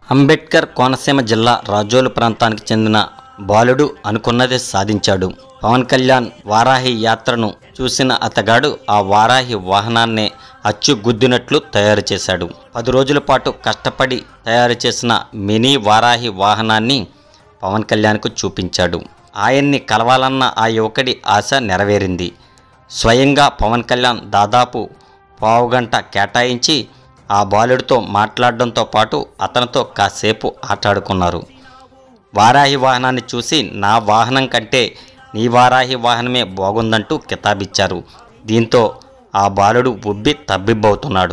అంబేద్కర్ కోనసీమ జిల్లా రాజోలు ప్రాంతానికి చెందిన బాలుడు అనుకున్నది సాధించాడు పవన్ కళ్యాణ్ వారాహి యాత్రను చూసిన అతగాడు ఆ వారాహి వాహనాన్నే అచ్చు గుద్దినట్లు తయారు చేశాడు పది రోజుల పాటు కష్టపడి తయారు చేసిన మినీ వారాహి వాహనాన్ని పవన్ కళ్యాణ్కు చూపించాడు ఆయన్ని కలవాలన్న ఆ యువకుడి ఆశ నెరవేరింది స్వయంగా పవన్ కళ్యాణ్ దాదాపు పావుగంట కేటాయించి ఆ బాలుడితో మాట్లాడడంతో పాటు అతనితో కాసేపు ఆటాడుకున్నారు వారాహి వాహనాన్ని చూసి నా వాహనం కంటే నీ వారాహి వాహనమే బాగుందంటూ కితాబిచ్చారు దీంతో ఆ బాలుడు ఉబ్బి తబ్బిబ్బవుతున్నాడు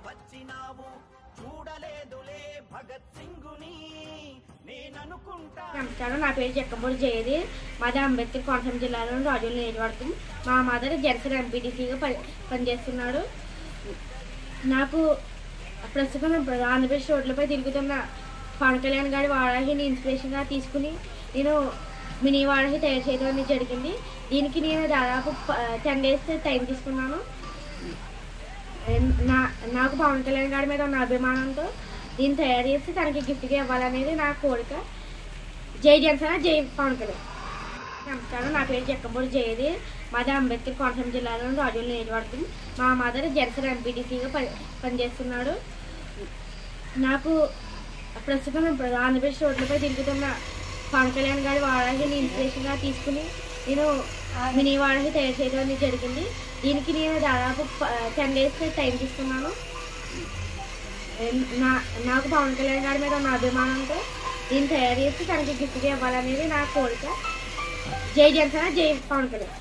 నమస్కారం నా పేరు చెక్కబూడి జయది మాది అంబేద్కర్ కోనసీమ జిల్లాలోని రాజుల నియోజకవర్గం మా మదర్ జనసేన ఎంపీటీసీగా పని పనిచేస్తున్నాడు నాకు ప్రస్తుతం ఆంధ్రప్రదేశ్ రోడ్లపై తిరుగుతున్న పవన్ కళ్యాణ్ గారి వారాహిని ఇన్స్పిరేషన్గా తీసుకుని నేను మినీ వారాహి తయారు చేయడం అనేది జరిగింది దీనికి నేను దాదాపు టెన్ డేస్ టైం తీసుకున్నాను నా నాకు పవన్ కళ్యాణ్ గారి మీద ఉన్న అభిమానంతో దీన్ని తయారు చేసి తనకి గిఫ్ట్గా ఇవ్వాలనేది నా కోరిక జై జనసేన జై పవన్ కళ్యాణ్ నమస్కారం నా పేరు చెక్కబూడి జయది మాది అంబేద్కర్ కోనసీమ జిల్లాలోని రాజుల నియోజకవర్గం మా మదర్ జనసేన ఎంపీటీసీగా పని పనిచేస్తున్నాడు నాకు ప్రస్తుతం ఆంధ్రప్రదేశ్ రోడ్లపై తిరుగుతున్న పవన్ కళ్యాణ్ గారి వారాహిని ఇన్స్పిరేషన్గా తీసుకుని నేను మినీ వారాహి తయారు చేయడం అనేది జరిగింది దీనికి నేను దాదాపు టెన్ డేస్ టైం తీసుకున్నాను నా నాకు పవన్ కళ్యాణ్ గారి మీద ఉన్న అభిమానంతో దీన్ని తయారు చేసి తనకి గిఫ్ట్గా ఇవ్వాలనేది నా కోరిక జై జనసేన జై పవన్ కళ్యాణ్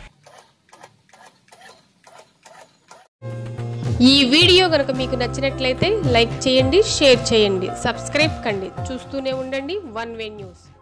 ఈ వీడియో కనుక మీకు నచ్చినట్లయితే లైక్ చేయండి షేర్ చేయండి సబ్స్క్రైబ్ కండి చూస్తూనే ఉండండి వన్ వే న్యూస్